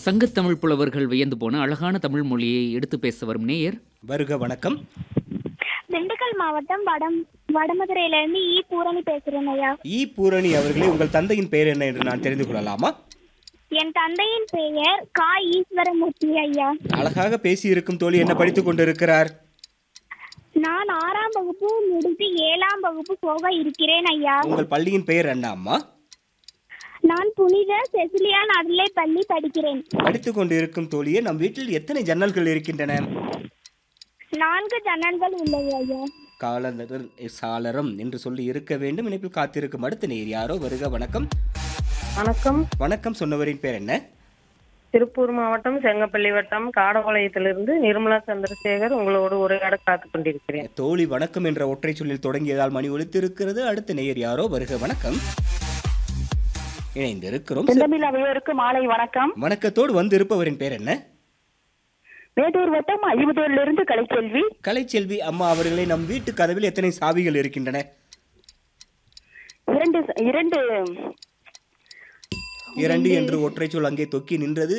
சங்கத்தமிழ் புலவர்கள் வியந்து போன அழகான தமிழ் மொழியை எடுத்து பேச வரும் நேயர் வருக வணக்கம் திண்டுக்கல் மாவட்டம் வடம் வடமதுரையில இருந்து ஈ பூரணி பேசுறேன் ஐயா ஈ பூரணி அவர்களே உங்கள் தந்தையின் பெயர் என்ன என்று நான் தெரிந்து கொள்ளலாமா என் தந்தையின் பெயர் கா ஈஸ்வரமூர்த்தி ஐயா அழகாக பேசி இருக்கும் தோழி என்ன படித்துக் கொண்டிருக்கிறார் நான் ஆறாம் வகுப்பு முடித்து ஏழாம் வகுப்பு போக இருக்கிறேன் ஐயா உங்கள் பள்ளியின் பெயர் என்ன அம்மா நான் புனித செசிலியா நடுநிலை பள்ளி படிக்கிறேன் படித்துக் கொண்டிருக்கும் தோழியே நம் வீட்டில் எத்தனை ஜன்னல்கள் இருக்கின்றன நான்கு ஜன்னல்கள் உள்ளது ஐயா காலந்தர் சாளரம் என்று சொல்லி இருக்க வேண்டும் இணைப்பில் காத்திருக்கும் அடுத்த நேர் யாரோ வருக வணக்கம் வணக்கம் வணக்கம் சொன்னவரின் பேர் என்ன திருப்பூர் மாவட்டம் செங்கப்பள்ளி வட்டம் காடபாளையத்திலிருந்து நிர்மலா சந்திரசேகர் உங்களோடு உரையாட காத்துக் கொண்டிருக்கிறேன் தோழி வணக்கம் என்ற ஒற்றை சொல்லில் தொடங்கியதால் மணி ஒலித்திருக்கிறது அடுத்த நேயர் யாரோ வருக வணக்கம் இணைந்திருக்கிறோம் செந்தமிழ் அவையோருக்கு மாலை வணக்கம் வணக்கத்தோடு வந்து இருப்பவரின் பேர் என்ன மேட்டூர் வட்டம் ஐம்பதூர்ல இருந்து கலைச்செல்வி கலைச்செல்வி அம்மா அவர்களே நம் வீட்டு கதவில் எத்தனை சாவிகள் இருக்கின்றன இரண்டு இரண்டு இரண்டு என்று ஒற்றை சொல் அங்கே தொக்கி நின்றது